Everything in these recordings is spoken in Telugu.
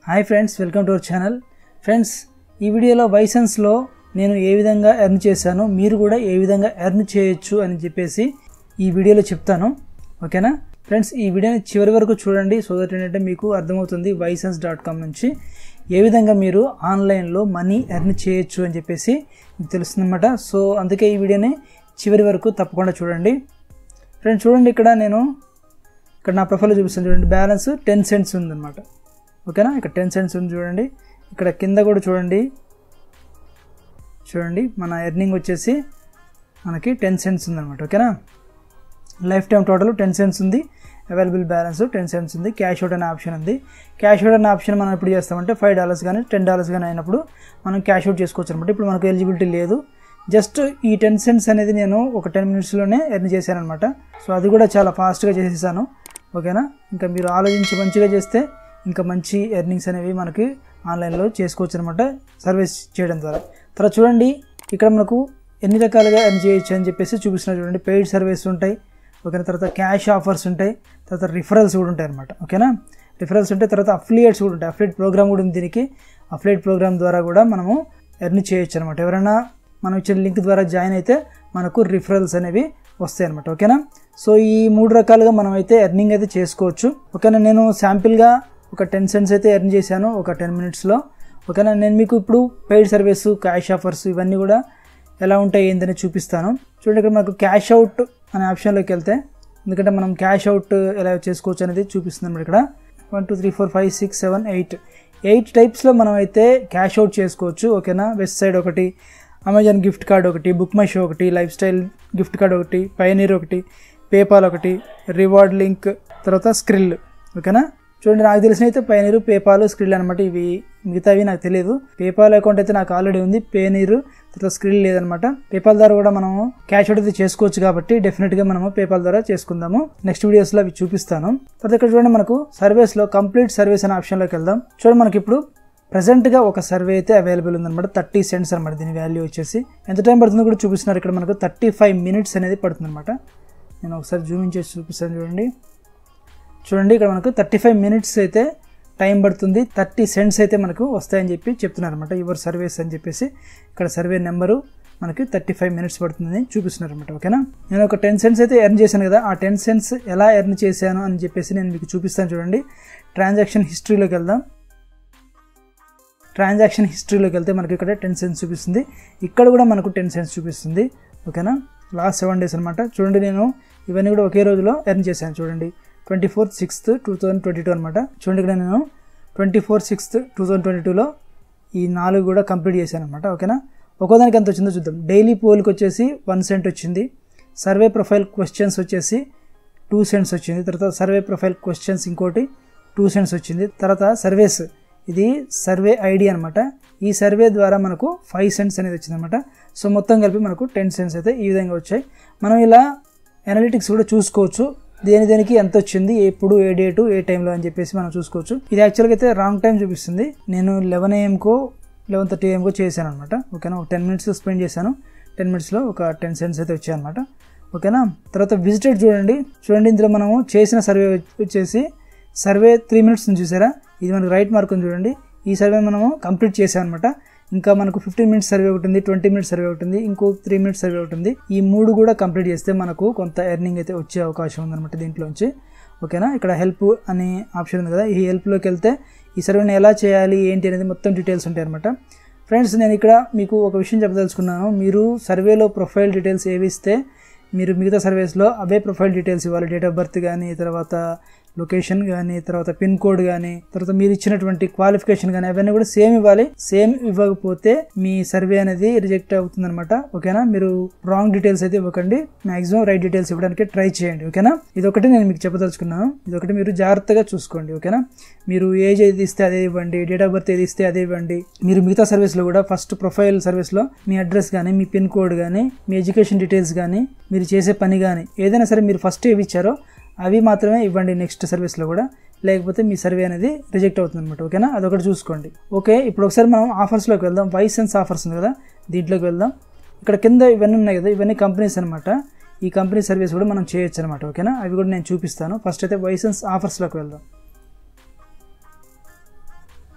hi friends welcome to our channel friends ఈ వీడియోలో వైసెన్స్లో నేను ఏ విధంగా ఎర్న్ చేశానో మీరు కూడా ఏ విధంగా ఎర్న్ చేయొచ్చు అని చెప్పేసి ఈ వీడియోలో చెప్తాను ఓకేనా ఫ్రెండ్స్ ఈ వీడియోని చివరి వరకు చూడండి సో దట్ ఏంటంటే మీకు అర్థమవుతుంది వైసెన్స్ డాట్ కామ్ నుంచి ఏ విధంగా మీరు ఆన్లైన్లో మనీ ఎర్న్ చేయొచ్చు అని చెప్పేసి మీకు తెలుస్తుందన్నమాట సో అందుకే ఈ వీడియోని చివరి వరకు తప్పకుండా చూడండి ఫ్రెండ్స్ చూడండి ఇక్కడ నేను ఇక్కడ నా ప్రొఫైల్లో చూపిస్తాను చూడండి బ్యాలెన్స్ టెన్ సెంట్స్ ఉందన్నమాట ఓకేనా ఇక్కడ టెన్ సెంట్స్ ఉంది చూడండి ఇక్కడ కింద కూడా చూడండి చూడండి మన ఎర్నింగ్ వచ్చేసి మనకి టెన్ సెంట్స్ ఉందన్నమాట ఓకేనా lifetime total ten cents ఉంది అవైలబుల్ బ్యాలెన్స్ టెన్ సెంట్స్ ఉంది క్యాష్ అవుట్ అనే ఆప్షన్ ఉంది క్యాష్ అవుట్ అనే ఆప్షన్ మనం ఎప్పుడు చేస్తామంటే ఫైవ్ డాలర్స్ కానీ టెన్ డాలర్స్ కానీ అయినప్పుడు మనం క్యాష్ అవుట్ చేసుకోవచ్చు అనమాట ఇప్పుడు మనకు ఎలిజిబిలిటీ లేదు జస్ట్ ఈ టెన్ సెంట్స్ అనేది నేను ఒక టెన్ మినిట్స్లోనే ఎర్న్ చేశాను అనమాట సో అది కూడా చాలా ఫాస్ట్గా చేసేసాను ఓకేనా ఇంకా మీరు ఆలోచించి మంచిగా చేస్తే ఇంకా మంచి ఎర్నింగ్స్ అనేవి మనకి ఆన్లైన్లో చేసుకోవచ్చు అనమాట సర్వీస్ చేయడం ద్వారా తర్వాత చూడండి ఇక్కడ మనకు ఎన్ని రకాలుగా ఎర్న్ చేయొచ్చు అని చెప్పేసి చూపిస్తున్నారు చూడండి పెయిడ్ సర్వీస్ ఉంటాయి ఓకేనా తర్వాత క్యాష్ ఆఫర్స్ ఉంటాయి తర్వాత రిఫరల్స్ కూడా ఉంటాయి అనమాట ఓకేనా రిఫరల్స్ ఉంటాయి తర్వాత అఫిలియేట్స్ కూడా ఉంటాయి అఫిలియేట్ ప్రోగ్రామ్ కూడా ఉంది దీనికి అఫిలియేట్ ప్రోగ్రామ్ ద్వారా కూడా మనము ఎర్న్ చేయొచ్చు అనమాట ఎవరైనా మనం ఇచ్చిన లింక్ ద్వారా జాయిన్ అయితే మనకు రిఫరల్స్ అనేవి వస్తాయి అనమాట ఓకేనా సో ఈ మూడు రకాలుగా మనం అయితే ఎర్నింగ్ అయితే చేసుకోవచ్చు ఓకేనా నేను శాంపిల్గా ఒక టెన్ సెంట్స్ అయితే ఎర్న్ చేశాను ఒక టెన్ మినిట్స్లో ఓకేనా నేను మీకు ఇప్పుడు పెయిడ్ సర్వీస్ క్యాష్ ఆఫర్స్ ఇవన్నీ కూడా ఎలా ఉంటాయి ఏందని చూపిస్తాను చూడండి ఇక్కడ మనకు క్యాష్ అవుట్ అనే ఆప్షన్లోకి వెళ్తే ఎందుకంటే మనం క్యాష్ అవుట్ ఎలా చేసుకోవచ్చు అనేది చూపిస్తుంది ఇక్కడ one two three four five six seven eight eight టైప్స్లో మనం అయితే క్యాష్ అవుట్ చేసుకోవచ్చు ఓకేనా వెస్ట్ సైడ్ ఒకటి అమెజాన్ గిఫ్ట్ కార్డ్ ఒకటి బుక్ మై షో ఒకటి లైఫ్ స్టైల్ గిఫ్ట్ కార్డ్ ఒకటి పైనీర్ ఒకటి పేపాల్ ఒకటి రివార్డ్ లింక్ తర్వాత స్క్రిల్ ఓకేనా చూడండి నాకు తెలిసిన అయితే పైనీరు పేపాల్ స్క్రిల్ అనమాట ఇవి మిగతావి నాకు తెలియదు పేపాల్ అకౌంట్ అయితే నాకు ఆల్రెడీ ఉంది పేనీరు తర్వాత స్క్రిల్ లేదనమాట పేపాల్ ద్వారా కూడా మనము క్యాష్ అవుట్ అయితే చేసుకోవచ్చు కాబట్టి డెఫినెట్గా మనము పేపాల్ ద్వారా చేసుకుందాము నెక్స్ట్ వీడియోస్లో అవి చూపిస్తాను తర్వాత ఇక్కడ చూడండి మనకు సర్వీస్లో కంప్లీట్ సర్వీస్ అనే ఆప్షన్లోకి వెళ్దాం చూడండి మనకి ఇప్పుడు ప్రజెంట్గా ఒక సర్వే అయితే అవైలబుల్ ఉందన్నమాట థర్టీ సెంట్స్ అనమాట దీని వాల్యూ వచ్చేసి ఎంత టైం పడుతుందో కూడా చూపిస్తున్నారు ఇక్కడ మనకు థర్టీ ఫైవ్ మినిట్స్ అనేది పడుతుంది అనమాట నేను ఒకసారి జూమింగ్ చేసి చూపిస్తాను చూడండి చూడండి ఇక్కడ మనకు థర్టీ ఫైవ్ మినిట్స్ అయితే టైం పడుతుంది థర్టీ సెంట్స్ అయితే మనకు వస్తాయని చెప్పి చెప్తున్నారు అనమాట యువర్ సర్వీస్ అని చెప్పేసి ఇక్కడ సర్వే నెంబరు మనకి థర్టీ ఫైవ్ మినిట్స్ పడుతుందని చూపిస్తున్నారు అనమాట ఓకేనా నేను ఒక టెన్ సెంట్స్ అయితే ఎర్న్ చేశాను కదా ఆ టెన్ సెంట్స్ ఎలా ఎర్న్ చేశాను అని చెప్పేసి నేను మీకు చూపిస్తాను చూడండి ట్రాన్సాక్షన్ హిస్టరీలోకి వెళ్దాం ట్రాన్సాక్షన్ హిస్టరీలోకి వెళ్తే మనకి ఇక్కడ టెన్ సెన్స్ చూపిస్తుంది ఇక్కడ కూడా మనకు టెన్ సెన్స్ చూపిస్తుంది ఓకేనా లాస్ట్ సెవెన్ డేస్ అనమాట చూడండి నేను ఇవన్నీ కూడా ఒకే రోజులో ఎర్న్ చేశాను చూడండి twenty fourth sixth two thousand twenty two అనమాట చూడండి ఇక్కడ నేను twenty four sixth two thousand twenty టూలో ఈ నాలుగు కూడా కంప్లీట్ చేశాను అనమాట ఓకేనా ఒక్కోదానికి ఎంత వచ్చిందో చూద్దాం డైలీ పోల్కి వచ్చేసి వన్ సెంట్ వచ్చింది సర్వే ప్రొఫైల్ క్వశ్చన్స్ వచ్చేసి టూ సెంట్స్ వచ్చింది తర్వాత సర్వే ప్రొఫైల్ క్వశ్చన్స్ ఇంకోటి టూ సెంట్స్ వచ్చింది తర్వాత సర్వేస్ ఇది సర్వే ఐడి అనమాట ఈ సర్వే ద్వారా మనకు ఫైవ్ సెంట్స్ అనేది వచ్చిందనమాట సో మొత్తం కలిపి మనకు టెన్ సెంట్స్ అయితే ఈ విధంగా వచ్చాయి మనం ఇలా అనలిటిక్స్ కూడా చూసుకోవచ్చు దేని దేనికి ఎంత వచ్చింది ఎప్పుడు ఏ డేటు ఏ టైంలో అని చెప్పేసి మనం చూసుకోవచ్చు ఇది యాక్చువల్గా అయితే రాంగ్ టైం చూపిస్తుంది నేను లెవెన్ ఏఎంకో లెవెన్ థర్టీ ఏఎంకో చేశాను అనమాట ఓకేనా ఒక టెన్ మినిట్స్ స్పెండ్ చేశాను టెన్ మినిట్స్లో ఒక టెన్ సెంట్స్ అయితే వచ్చాయి అనమాట ఓకేనా తర్వాత విజిటెడ్ చూడండి చూడండి ఇందులో మనము చేసిన సర్వే వచ్చేసి సర్వే త్రీ మినిట్స్ నుంచి చూసారా ఇది మనకు రైట్ మార్క్ ఉంది చూడండి ఈ సర్వే మనము కంప్లీట్ చేసామన్నమాట ఇంకా మనకు ఫిఫ్టీన్ మినిట్స్ సర్వే ఒకటి ఉంది ట్వంటీ మినిట్స్ సర్వే ఒకటి ఉంది ఇంకో త్రీ మినిట్స్ సర్వే ఒకటి ఉంది ఈ మూడు కూడా కంప్లీట్ చేస్తే మనకు కొంత ఎర్నింగ్ అయితే వచ్చే అవకాశం ఉందన్నమాట దీంట్లోంచి ఓకేనా ఇక్కడ హెల్ప్ అనే ఆప్షన్ ఉంది కదా ఈ హెల్ప్లోకి వెళ్తే ఈ సర్వేని ఎలా చేయాలి ఏంటి అనేది మొత్తం డీటెయిల్స్ ఉంటాయి అనమాట ఫ్రెండ్స్ నేను ఇక్కడ మీకు ఒక విషయం చెప్పదలుచుకున్నాను మీరు సర్వేలో ప్రొఫైల్ డీటెయిల్స్ ఏవి ఇస్తే మీరు మిగతా సర్వీస్లో అవే ప్రొఫైల్ డీటెయిల్స్ ఇవ్వాలి డేట్ ఆఫ్ బర్త్ కానీ తర్వాత లొకేషన్ కానీ తర్వాత పిన్ కోడ్ కానీ తర్వాత మీరు ఇచ్చినటువంటి క్వాలిఫికేషన్ కానీ అవన్నీ కూడా సేమ్ ఇవ్వాలి సేమ్ ఇవ్వకపోతే మీ సర్వే అనేది రిజెక్ట్ అవుతుంది అనమాట ఓకేనా మీరు రాంగ్ డీటెయిల్స్ అయితే ఇవ్వకండి మాక్సిమం రైట్ డీటెయిల్స్ ఇవ్వడానికి ట్రై చేయండి ఓకేనా ఇదొకటి నేను మీకు చెప్పదలుచుకున్నాను ఇదొకటి మీరు జాగ్రత్తగా చూసుకోండి ఓకేనా మీరు ఏజ్ ఏది ఇస్తే అదే ఇవ్వండి డేట్ ఆఫ్ బర్త్ ఏది ఇస్తే అదే ఇవ్వండి మీరు మిగతా సర్వీస్లో కూడా ఫస్ట్ ప్రొఫైల్ సర్వీస్లో మీ అడ్రస్ కానీ మీ పిన్ కోడ్ కానీ మీ ఎడ్యుకేషన్ డీటెయిల్స్ కానీ మీరు చేసే పని కానీ ఏదైనా సరే మీరు ఫస్ట్ ఏవి ఇచ్చారో అవి మాత్రమే ఇవ్వండి నెక్స్ట్ సర్వీస్లో కూడా లేకపోతే మీ సర్వే అనేది రిజెక్ట్ అవుతుంది అనమాట ఓకేనా అదొకటి చూసుకోండి ఓకే ఇప్పుడు ఒకసారి మనం ఆఫర్స్లోకి వెళ్దాం వైసెన్స్ ఆఫర్స్ ఉంది కదా దీంట్లోకి వెళ్దాం ఇక్కడ కింద ఇవన్నీ ఉన్నాయి కదా ఇవన్నీ కంపెనీస్ అనమాట ఈ కంపెనీ సర్వీస్ కూడా మనం చేయొచ్చు అనమాట ఓకేనా అవి కూడా నేను చూపిస్తాను ఫస్ట్ అయితే వైసెన్స్ ఆఫర్స్లోకి వెళ్దాం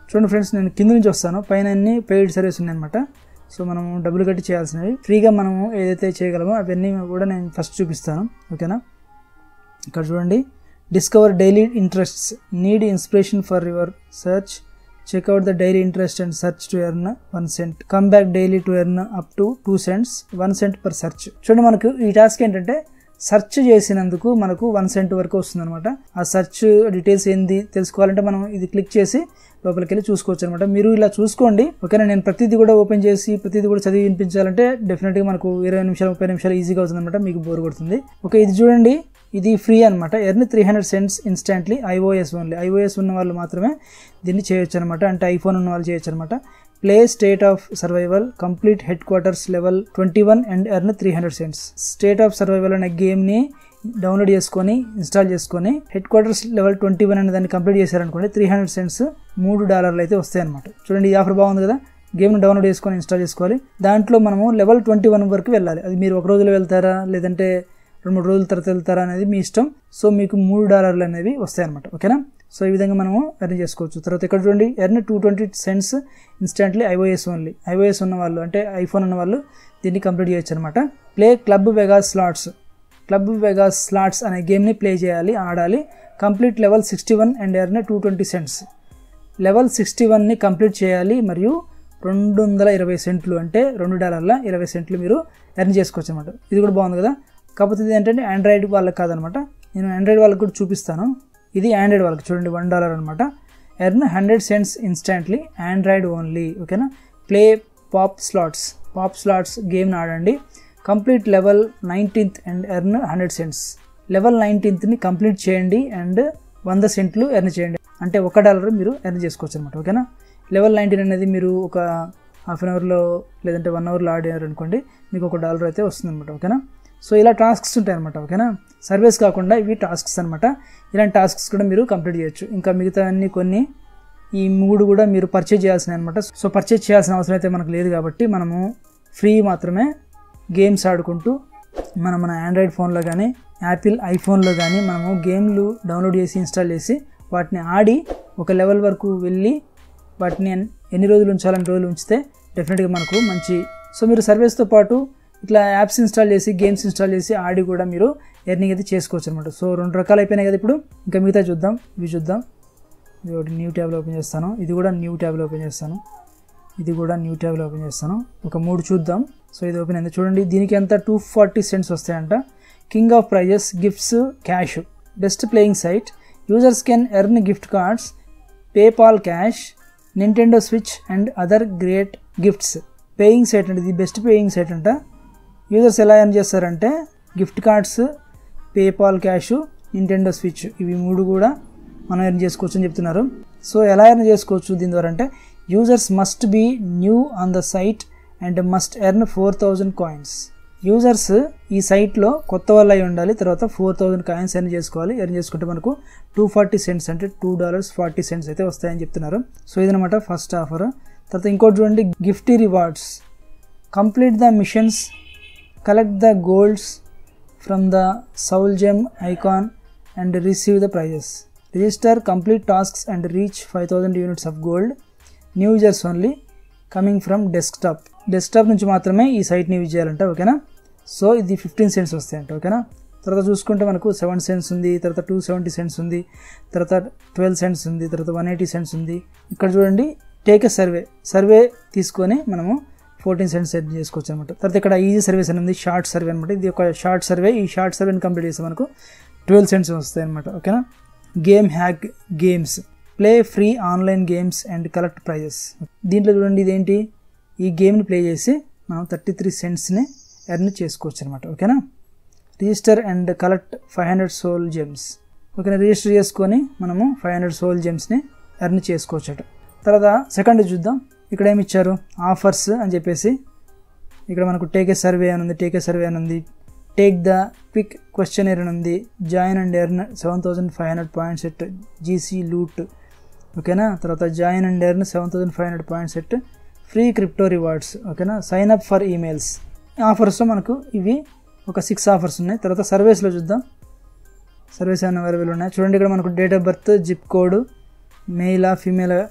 చూడండి ఫ్రెండ్స్ నేను కింద నుంచి వస్తాను పైన అన్ని పెయిడ్ సర్వీస్ ఉన్నాయన్నమాట సో మనము డబ్బులు కట్టి చేయాల్సినవి ఫ్రీగా మనము ఏదైతే చేయగలమో అవన్నీ కూడా నేను ఫస్ట్ చూపిస్తాను ఓకేనా ఇక్కడ చూడండి discover daily interests need inspiration for your search check out the daily interest and search to earn one cent come back daily to earn up to two cents one cent per search చూడండి మనకు ఈ టాస్క్ ఏంటంటే సెర్చ్ చేసినందుకు మనకు వన్ సెంట్ వరకు వస్తుంది అనమాట ఆ సెర్చ్ డీటెయిల్స్ ఏంది తెలుసుకోవాలంటే మనం ఇది క్లిక్ చేసి లోపలికి వెళ్ళి చూసుకోవచ్చు అనమాట మీరు ఇలా చూసుకోండి ఓకేనా నేను ప్రతిదీ కూడా ఓపెన్ చేసి ప్రతిదీ కూడా చదివి వినిపించాలంటే డెఫినెట్గా మనకు ఇరవై నిమిషాలు ముప్పై నిమిషాలు ఈజీగా అవుతుంది అనమాట మీకు బోర్ కొడుతుంది ఓకే ఇది చూడండి ఇది ఫ్రీ అనమాట earn three hundred cents instantly iOS only iOS ఉన్న వాళ్ళు మాత్రమే దీన్ని చేయొచ్చు అనమాట అంటే ఐఫోన్ ఉన్న వాళ్ళు చేయొచ్చు అనమాట play State of Survival complete headquarters level twenty one and earn three hundred cents State of Survival అనే గేమ్ని డౌన్లోడ్ చేసుకొని ఇన్స్టాల్ చేసుకొని headquarters level twenty one అనే దాన్ని కంప్లీట్ చేశారనుకోండి త్రీ హండ్రెడ్ సెంట్స్ మూడు డాలర్లు అయితే వస్తాయి అనమాట చూడండి ఈ ఆఫర్ బాగుంది కదా గేమ్ని డౌన్లోడ్ చేసుకొని ఇన్స్టాల్ చేసుకోవాలి దాంట్లో మనము లెవెల్ ట్వంటీ వన్ వరకు వెళ్ళాలి అది మీరు ఒక రోజులో వెళ్తారా లేదంటే రెండు మూడు రోజుల తర్వాత వెళ్తారా అనేది మీ ఇష్టం సో మీకు మూడు డాలర్లు అనేవి వస్తాయి అనమాట ఓకేనా సో ఈ విధంగా మనము ఎర్న్ చేసుకోవచ్చు తర్వాత ఇక్కడ చూడండి earn two twenty cents instantly iOS only iOS ఉన్న వాళ్ళు అంటే ఐఫోన్ ఉన్న వాళ్ళు దీన్ని కంప్లీట్ చేయొచ్చు అనమాట play club Vega slots club Vega slots అనే గేమ్ని ప్లే చేయాలి ఆడాలి complete level sixty one and earn two twenty cents level sixty వన్ని కంప్లీట్ చేయాలి మరియు రెండు వందల ఇరవై సెంట్లు అంటే రెండు డాలర్ల ఇరవై సెంట్లు మీరు ఎర్న్ చేసుకోవచ్చు అనమాట ఇది కూడా బాగుంది కదా కాకపోతే ఇది ఏంటంటే ఆండ్రాయిడ్ వాళ్ళకి కాదనమాట నేను ఆండ్రాయిడ్ వాళ్ళకి కూడా చూపిస్తాను ఇది ఆండ్రాయిడ్ వాళ్ళకి చూడండి వన్ డాలర్ అనమాట earn hundred cents instantly Android only ఓకేనా play pop slots pop slots గేమ్ని ఆడండి complete level nineteenth and earn hundred cents level నైన్టీన్త్ని కంప్లీట్ చేయండి అండ్ వంద సెంట్లు ఎర్న్ చేయండి అంటే ఒక డాలర్ మీరు ఎర్న్ చేసుకోవచ్చు అనమాట ఓకేనా లెవెల్ నైన్టీన్ అనేది మీరు ఒక హాఫ్ అన్ అవర్లో లేదంటే వన్ అవర్లో ఆడారు అనుకోండి మీకు ఒక డాలర్ అయితే వస్తుంది అనమాట ఓకేనా సో ఇలా టాస్క్స్ ఉంటాయి అనమాట ఓకేనా సర్వీస్ కాకుండా ఇవి టాస్క్స్ అనమాట ఇలాంటి టాస్క్స్ కూడా మీరు కంప్లీట్ చేయొచ్చు ఇంకా మిగతా అన్ని కొన్ని ఈ మూడు కూడా మీరు పర్చేజ్ చేయాల్సిన అనమాట సో పర్చేజ్ చేయాల్సిన అవసరం అయితే మనకు లేదు కాబట్టి మనము ఫ్రీ మాత్రమే గేమ్స్ ఆడుకుంటూ మన మన ఆండ్రాయిడ్ ఫోన్లో కానీ యాపిల్ ఐఫోన్లో కానీ మనము గేమ్లు డౌన్లోడ్ చేసి ఇన్స్టాల్ చేసి వాటిని ఆడి ఒక లెవెల్ వరకు వెళ్ళి వాటిని ఎన్ని రోజులు ఉంచాలని రోజులు ఉంచితే డెఫినెట్గా మనకు మంచి సో మీరు సర్వీస్తో పాటు ఇట్లా యాప్స్ ఇన్స్టాల్ చేసి గేమ్స్ ఇన్స్టాల్ చేసి ఆడి కూడా మీరు ఎర్నింగ్ అయితే చేసుకోవచ్చు అనమాట సో రెండు రకాలు అయిపోయినాయి కదా ఇప్పుడు ఇంకా మిగతా చూద్దాం ఇవి చూద్దాం ఇది ఒకటి న్యూ ట్యాబ్లో ఓపెన్ చేస్తాను ఇది కూడా న్యూ ట్యాబ్లో ఓపెన్ చేస్తాను ఇది కూడా న్యూ ట్యాబ్లో ఓపెన్ చేస్తాను ఒక మూడు చూద్దాం సో ఇది ఓపెన్ అయింది చూడండి దీనికి ఎంత టూ ఫార్టీ సెంట్స్ వస్తాయంట king of prizes gifts cash best playing site users can earn gift cards PayPal cash Nintendo Switch and other great gifts paying site అంటే ఇది బెస్ట్ పేయింగ్ సైట్ అంట యూజర్స్ ఎలా ఎర్న్ చేస్తారంటే gift cards PayPal cash Nintendo Switch ఇవి మూడు కూడా మనం ఎర్న్ చేసుకోవచ్చు అని చెప్తున్నారు సో ఎలా ఎర్న్ చేసుకోవచ్చు దీని ద్వారా అంటే users must be new on the site and must earn four thousand coins users ఈ సైట్లో కొత్త వాళ్ళు అయి ఉండాలి తర్వాత ఫోర్ థౌజండ్ కాయిన్స్ ఎర్న్ చేసుకోవాలి ఎర్న్ చేసుకుంటే మనకు టూ ఫార్టీ సెంట్స్ అంటే టూ డాలర్స్ ఫార్టీ సెంట్స్ అయితే వస్తాయని చెప్తున్నారు సో ఇదనమాట ఫస్ట్ ఆఫర్ తర్వాత ఇంకోటి చూడండి Gifty rewards complete the missions collect the golds from the soul gem icon and receive the prizes register complete tasks and reach five thousand units of gold new users only coming from desktop desktop నుంచి మాత్రమే ఈ సైట్ని యూజ్ చేయాలంట ఓకేనా సో ఇది ఫిఫ్టీన్ సెంట్స్ వస్తాయంట ఓకేనా తర్వాత చూసుకుంటే మనకు సెవెన్ సెంట్స్ ఉంది తర్వాత టూ సెవెంటీ సెంట్స్ ఉంది తర్వాత ట్వెల్వ్ సెంట్స్ ఉంది తర్వాత వన్ ఎయిటీ సెంట్స్ ఉంది ఇక్కడ చూడండి టేక్ ఎ సర్వే సర్వే తీసుకొని మనము ఫోర్టీన్ సెంట్స్ సెట్ చేసుకోవచ్చు అనమాట తర్వాత ఇక్కడ ఈజీ సర్వీస్ అని ఉంది షార్ట్ సర్వే అనమాట ఇది ఒక షార్ట్ సర్వే ఈ షార్ట్ సర్వేని కంప్లీట్ చేస్తే మనకు ట్వెల్వ్ సెంట్స్ వస్తాయి అనమాట ఓకేనా game hack games play free online games and collect prizes దీంట్లో చూడండి ఇదేంటి ఈ గేమ్ని ప్లే చేసి మనం థర్టీ త్రీ సెంట్స్ని ఎర్న్ చేసుకోవచ్చు అనమాట ఓకేనా register and collect five hundred soul gems ఓకేనా రిజిస్టర్ చేసుకొని మనము ఫైవ్ హండ్రెడ్ సోల్ జెమ్స్ని ఎర్న్ చేసుకోవచ్చు అట తర్వాత సెకండ్ చూద్దాం ఇక్కడ ఏమి ఇచ్చారు ఆఫర్స్ అని చెప్పేసి ఇక్కడ మనకు టేక్ ఏ సర్వే అని ఉంది టేక్ ఏ సర్వే అని ఉంది టేక్ ద క్విక్ క్వశ్చన్ అని ఉంది join and earn seven thousand five hundred points at GC loot ఓకేనా తర్వాత join and earn seven thousand five hundred points at free crypto rewards ఓకేనా సైన్ అప్ ఫర్ ఈమెయిల్స్ ఆఫర్స్లో మనకు ఇవి ఒక సిక్స్ ఆఫర్స్ ఉన్నాయి తర్వాత సర్వీస్లో చూద్దాం సర్వీస్ ఏమైనా అవైలబుల్ ఉన్నాయి చూడండి ఇక్కడ మనకు date of birth zip code మెయిలా ఫీమేల్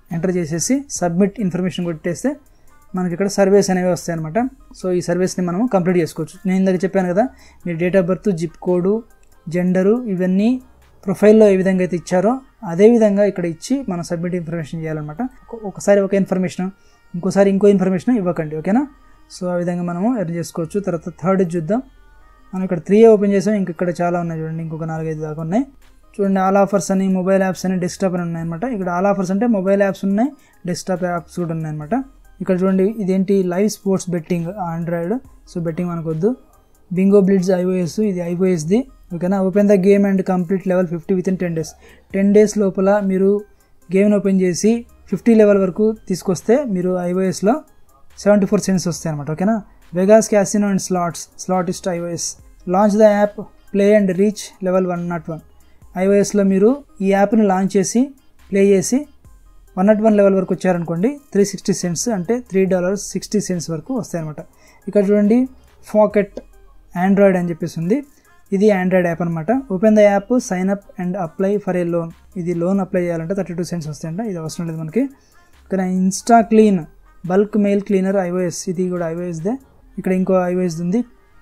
ఎంటర్ చేసేసి సబ్మిట్ ఇన్ఫర్మేషన్ కొట్టేస్తే మనకి ఇక్కడ సర్వేస్ అనేవి వస్తాయి అనమాట సో ఈ సర్వీస్ని మనం కంప్లీట్ చేసుకోవచ్చు నేను ఇందాక చెప్పాను కదా మీరు date of birth zip code gender ఇవన్నీ ప్రొఫైల్లో ఏ విధంగా అయితే ఇచ్చారో అదే విధంగా ఇక్కడ ఇచ్చి మనం సబ్మిట్ ఇన్ఫర్మేషన్ చేయాలన్నమాట ఒక- ఒకసారి ఒక ఇన్ఫర్మేషన్ ఇంకోసారి ఇంకో ఇన్ఫర్మేషన్ ఇవ్వకండి ఓకేనా సో ఆ విధంగా మనము ఎర్న్ చేసుకోవచ్చు తర్వాత థర్డ్ చూద్దాం మనం ఇక్కడ త్రీ ఓపెన్ చేసాం ఇంక ఇక్కడ చాలా ఉన్నాయి చూడండి ఇంకొక నాలుగైదు దాకా ఉన్నాయి చూడండి ఆల్ ఆఫర్స్ అని మొబైల్ యాప్స్ అని డెస్క్టాప్ అని ఉన్నాయన్నమాట ఇక్కడ ఆల్ ఆఫర్స్ అంటే మొబైల్ యాప్స్ ఉన్నాయి డెస్క్టాప్ యాప్స్ కూడా ఉన్నాయన్నమాట ఇక్కడ చూడండి ఇదేంటి live sports betting Android so betting మనకు వద్దు బింగో బ్లిడ్స్ ఐఓఎస్ ఇది ఐఓఎస్ది ఓకేనా open the game and complete level fifty within ten days ten days లోపల మీరు గేమ్ని ఓపెన్ చేసి ఫిఫ్టీ లెవెల్ వరకు తీసుకొస్తే మీరు ఐఓఎస్లో సెవెంటీ ఫోర్ సెన్స్ వస్తాయి అనమాట ఓకేనా Vegas casino and slots Slotist iOS launch the app play and reach level one not one ఐఓఎస్లో మీరు ఈ యాప్ని లాంచ్ చేసి ప్లే చేసి వన్ నాట్ వన్ లెవెల్ వరకు వచ్చారనుకోండి త్రీ సిక్స్టీ సెంట్స్ అంటే త్రీ డాలర్స్ సిక్స్టీ సెంట్స్ వరకు వస్తాయన్నమాట ఇక్కడ చూడండి ఫాకెట్ ఆండ్రాయిడ్ అని చెప్పేసి ఉంది ఇది ఆండ్రాయిడ్ యాప్ అనమాట open the app sign up and apply for a loan ఇది లోన్ అప్లై చేయాలంటే థర్టీ టూ సెంట్స్ వస్తాయంట ఇది అవసరం లేదు మనకి ఇక్కడ Insta clean bulk mail cleaner iOS ఇది కూడా ఐఓఎస్దే ఇక్కడ ఇంకో ఐఓఎస్ ఉంది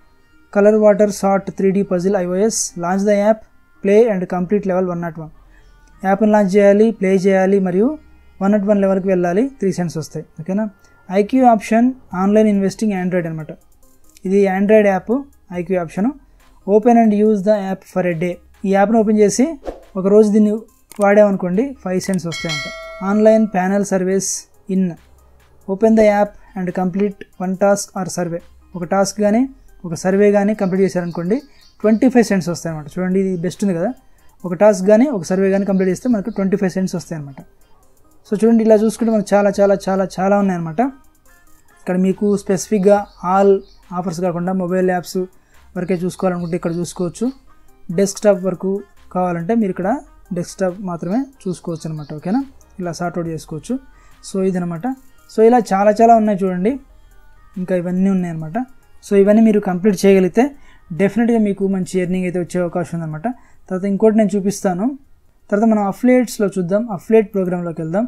colour water sort three D puzzle iOS launch the app play and complete level one not one యాప్ని లాంచ్ చేయాలి ప్లే చేయాలి మరియు వన్ నాట్ వన్ లెవెల్కి వెళ్ళాలి త్రీ సెంట్స్ వస్తాయి ఓకేనా IQ option online investing Android అనమాట ఇది Android app IQ option open and use the app for a day ఈ యాప్ను ఓపెన్ చేసి ఒక రోజు దీన్ని వాడామనుకోండి ఫైవ్ సెంట్స్ వస్తాయంట online panel service in open the app and complete one task or survey ఒక టాస్క్ కానీ ఒక సర్వే కానీ కంప్లీట్ చేశారనుకోండి ట్వంటీ ఫైవ్ సెంట్స్ వస్తాయి అనమాట చూడండి ఇది బెస్ట్ ఉంది కదా ఒక టాస్క్ కానీ ఒక సర్వే కానీ కంప్లీట్ చేస్తే మనకు ట్వంటీ ఫైవ్ సెంట్స్ వస్తాయి అనమాట సో చూడండి ఇలా చూసుకుంటే మనకు చాలా చాలా చాలా చాలా ఉన్నాయన్నమాట ఇక్కడ మీకు స్పెసిఫిక్గా ఆల్ ఆఫర్స్ కాకుండా మొబైల్ యాప్స్ వరకే చూసుకోవాలనుకుంటే ఇక్కడ చూసుకోవచ్చు డెస్క్టాప్ వరకు కావాలంటే మీరు ఇక్కడ డెస్క్టాప్ మాత్రమే చూసుకోవచ్చు అనమాట ఓకేనా ఇలా సార్ట్అవుట్ చేసుకోవచ్చు సో ఇదనమాట సో ఇలా చాలా చాలా ఉన్నాయి చూడండి ఇంకా ఇవన్నీ ఉన్నాయన్నమాట సో ఇవన్నీ మీరు కంప్లీట్ చేయగలిగితే డెఫినెట్గా మీకు మంచి ఎర్నింగ్ అయితే వచ్చే అవకాశం ఉందన్నమాట తర్వాత ఇంకోటి నేను చూపిస్తాను తర్వాత మనం అఫ్లేట్స్లో చూద్దాం అఫ్లేట్ ప్రోగ్రాంలోకి వెళ్దాం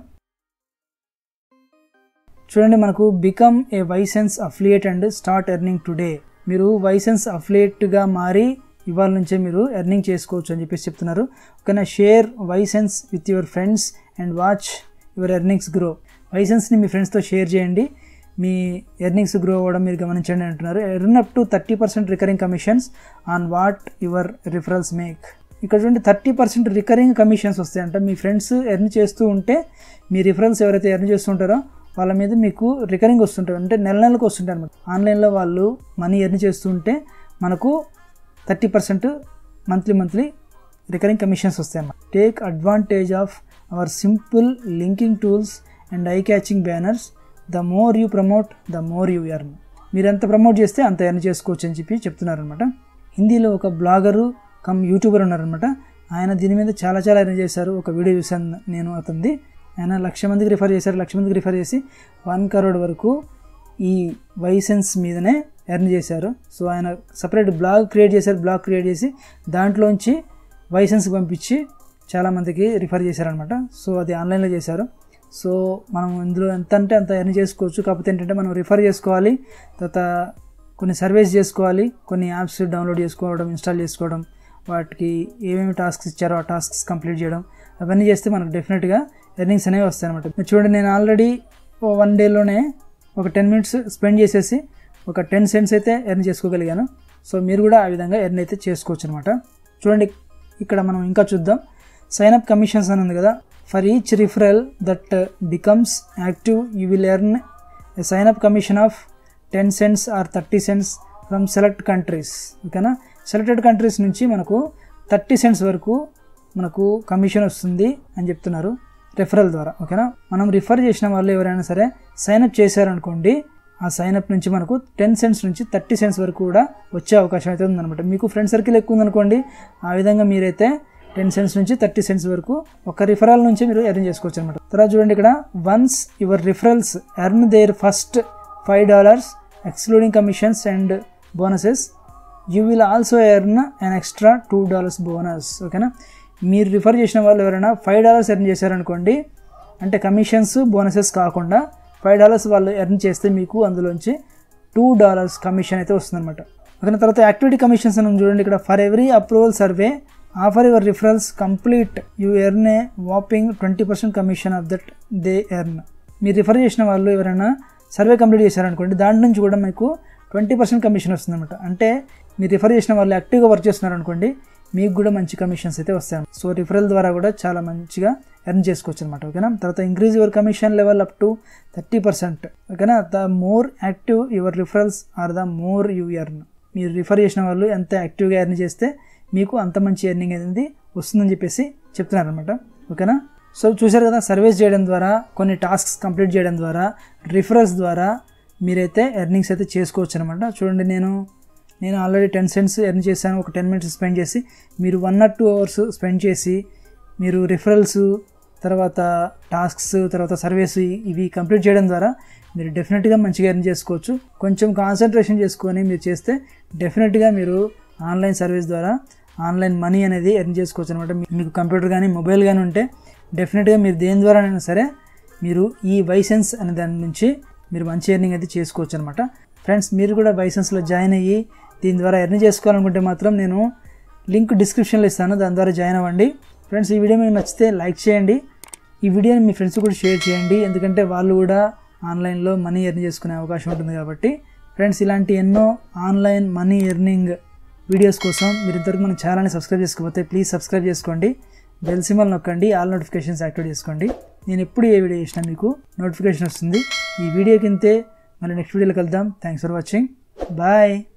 చూడండి మనకు become a ySense affiliate and start earning today మీరు వైసెన్స్ అఫ్లియేట్గా మారి ఇవాళ నుంచే మీరు ఎర్నింగ్ చేసుకోవచ్చు అని చెప్పేసి చెప్తున్నారు ఓకేనా share ySense with your friends and watch your earnings grow వైసెన్స్ని మీ ఫ్రెండ్స్తో షేర్ చేయండి మీ ఎర్నింగ్స్ గ్రో అవ్వడం మీరు గమనించండి అంటున్నారు earn up to thirty percent recurring commissions on what your referrals make ఇక్కడ చూడండి థర్టీ పర్సెంట్ రికరింగ్ కమిషన్స్ వస్తాయంట మీ ఫ్రెండ్స్ ఎర్న్ చేస్తూ ఉంటే మీ రిఫరల్స్ ఎవరైతే ఎర్న్ చేస్తుంటారో వాళ్ళ మీద మీకు రికరింగ్ వస్తుంటాయి అంటే నెల నెలకు వస్తుంటాయి అనమాట ఆన్లైన్లో వాళ్ళు మనీ ఎర్న్ చేస్తుంటే మనకు thirty percent monthly monthly recurring commissions వస్తాయి అన్నమాట take advantage of our simple linking tools and eye catching banners the more you promote the more you earn మీరు ఎంత ప్రమోట్ చేస్తే అంత ఎర్న్ చేసుకోవచ్చు అని చెప్పి చెప్తున్నారనమాట హిందీలో ఒక బ్లాగరు కమ్ యూట్యూబర్ ఉన్నారనమాట ఆయన దీని మీద చాలా చాలా ఎర్న్ చేశారు ఒక వీడియో చూశాను నేను అతనిది ఆయన లక్ష మందికి రిఫర్ చేశారు లక్ష మందికి రిఫర్ చేసి వన్ కరోడ్ వరకు ఈ వైసెన్స్ మీదనే ఎర్న్ చేశారు సో ఆయన సపరేట్ బ్లాగ్ క్రియేట్ చేశారు బ్లాగ్ క్రియేట్ చేసి దాంట్లోంచి వైసెన్స్కి పంపించి చాలామందికి రిఫర్ చేశారనమాట సో అది ఆన్లైన్లో చేశారు సో మనం ఇందులో ఎంత అంటే అంత ఎర్న్ చేసుకోవచ్చు కాకపోతే ఏంటంటే మనం రిఫర్ చేసుకోవాలి తర్వాత కొన్ని సర్వీస్ చేసుకోవాలి కొన్ని యాప్స్ డౌన్లోడ్ చేసుకోవడం ఇన్స్టాల్ చేసుకోవడం వాటికి ఏమేమి టాస్క్స్ ఇచ్చారో ఆ టాస్క్స్ కంప్లీట్ చేయడం అవన్నీ చేస్తే మనకు డెఫినెట్గా ఎర్నింగ్స్ అనేవి వస్తాయి అనమాట చూడండి నేను ఆల్రెడీ వన్ డేలోనే ఒక టెన్ మినిట్స్ స్పెండ్ చేసేసి ఒక టెన్ సెంట్స్ అయితే ఎర్న్ చేసుకోగలిగాను సో మీరు కూడా ఆ విధంగా ఎర్న్ అయితే చేసుకోవచ్చు అనమాట చూడండి ఇక్కడ మనం ఇంకా చూద్దాం సైన్ అప్ కమిషన్స్ అని ఉంది కదా for each referral that becomes active you will earn a sign up commission of ten cents or thirty cents from select countries ఓకేనా సెలెక్టెడ్ కంట్రీస్ నుంచి మనకు థర్టీ సెంట్స్ వరకు మనకు కమిషన్ వస్తుంది అని చెప్తున్నారు రెఫరల్ ద్వారా ఓకేనా మనం రిఫర్ చేసిన వాళ్ళు ఎవరైనా సరే సైన్అప్ చేశారనుకోండి ఆ సైన్అప్ నుంచి మనకు టెన్ సెంట్స్ నుంచి థర్టీ సెంట్స్ వరకు కూడా వచ్చే అవకాశం అయితే ఉందన్నమాట మీకు ఫ్రెండ్ సర్కిల్ ఎక్కువ ఉందనుకోండి ఆ విధంగా మీరైతే టెన్ సెంట్స్ నుంచి థర్టీ సెంట్స్ వరకు ఒక రిఫరల్ నుంచి మీరు ఎర్న్ చేసుకోవచ్చు అనమాట తర్వాత చూడండి ఇక్కడ once your referrals earn their first five dollars excluding commissions and bonuses you will also earn an extra two dollars bonus ఓకేనా మీరు రిఫర్ చేసిన వాళ్ళు ఎవరైనా ఫైవ్ డాలర్స్ ఎర్న్ చేశారనుకోండి అంటే కమిషన్స్ బోనసెస్ కాకుండా ఫైవ్ డాలర్స్ వాళ్ళు ఎర్న్ చేస్తే మీకు అందులోంచి టూ డాలర్స్ కమిషన్ అయితే వస్తుందన్నమాట ఓకే తర్వాత యాక్టివిటీ కమిషన్స్ అని ఉంది చూడండి ఇక్కడ for every approval survey offer your referrals complete you earn a whopping twenty percent commission of that they earn మీరు రిఫర్ చేసిన వాళ్ళు ఎవరైనా సర్వే కంప్లీట్ చేశారనుకోండి దాని నుంచి కూడా మీకు ట్వంటీ పర్సెంట్ కమిషన్ వస్తుందన్నమాట అంటే మీరు రిఫర్ చేసిన వాళ్ళు యాక్టివ్గా వర్క్ చేస్తున్నారు అనుకోండి మీకు కూడా మంచి కమిషన్స్ అయితే వస్తాయి సో రిఫరల్ ద్వారా కూడా చాలా మంచిగా ఎర్న్ చేసుకోవచ్చు అనమాట ఓకేనా తర్వాత increase your commission level up to thirty percent ఓకేనా the more active your referrals are the more you earn మీరు రిఫర్ చేసిన వాళ్ళు ఎంత యాక్టివ్గా ఎర్న్ చేస్తే మీకు అంత మంచి ఎర్నింగ్ అనేది వస్తుందని చెప్పేసి చెప్తున్నారు అనమాట ఓకేనా సో చూశారు కదా సర్వీస్ చేయడం ద్వారా కొన్ని టాస్క్స్ కంప్లీట్ చేయడం ద్వారా రిఫరల్స్ ద్వారా మీరైతే ఎర్నింగ్స్ అయితే చేసుకోవచ్చు అనమాట చూడండి నేను నేను ఆల్రెడీ టెన్ సెంట్స్ ఎర్న్ చేశాను ఒక టెన్ మినిట్స్ స్పెండ్ చేసి మీరు one or two hours spend చేసి మీరు రిఫరల్స్ తర్వాత టాస్క్స్ తర్వాత సర్వీస్ ఇవి కంప్లీట్ చేయడం ద్వారా మీరు డెఫినెట్గా మంచిగా ఎర్న్ చేసుకోవచ్చు కొంచెం కాన్సన్ట్రేషన్ చేసుకొని మీరు చేస్తే డెఫినెట్గా మీరు ఆన్లైన్ సర్వీస్ ద్వారా ఆన్లైన్ మనీ అనేది ఎర్న్ చేసుకోవచ్చు అనమాట మీకు కంప్యూటర్ కానీ మొబైల్ కానీ ఉంటే డెఫినెట్గా మీరు దేని ద్వారానైనా సరే మీరు ఈ వైసెన్స్ అనే దాని నుంచి మీరు మంచి ఎర్నింగ్ అయితే చేసుకోవచ్చు అనమాట ఫ్రెండ్స్ మీరు కూడా వైసెన్స్లో జాయిన్ అయ్యి దీని ద్వారా ఎర్న్ చేసుకోవాలనుకుంటే మాత్రం నేను లింక్ డిస్క్రిప్షన్లో ఇస్తాను దాని ద్వారా జాయిన్ అవ్వండి ఫ్రెండ్స్ ఈ వీడియో మీకు నచ్చితే లైక్ చేయండి ఈ వీడియోని మీ ఫ్రెండ్స్ కూడా షేర్ చేయండి ఎందుకంటే వాళ్ళు కూడా ఆన్లైన్లో మనీ ఎర్న్ చేసుకునే అవకాశం ఉంటుంది కాబట్టి ఫ్రెండ్స్ ఇలాంటి ఎన్నో ఆన్లైన్ మనీ ఎర్నింగ్ వీడియోస్ కోసం మీరు ఇంతవరకు మన ఛానల్ని సబ్స్క్రైబ్ చేసుకోకపోతే ప్లీజ్ సబ్స్క్రైబ్ చేసుకోండి బెల్ సింబల్ నొక్కండి ఆల్ నోటిఫికేషన్స్ యాక్టివేట్ చేసుకోండి నేను ఎప్పుడు ఏ వీడియో చేసినా మీకు నోటిఫికేషన్ వస్తుంది ఈ వీడియో కింతే మళ్ళీ నెక్స్ట్ వీడియోలో కలుద్దాం థ్యాంక్స్ ఫర్ వాచింగ్ బాయ్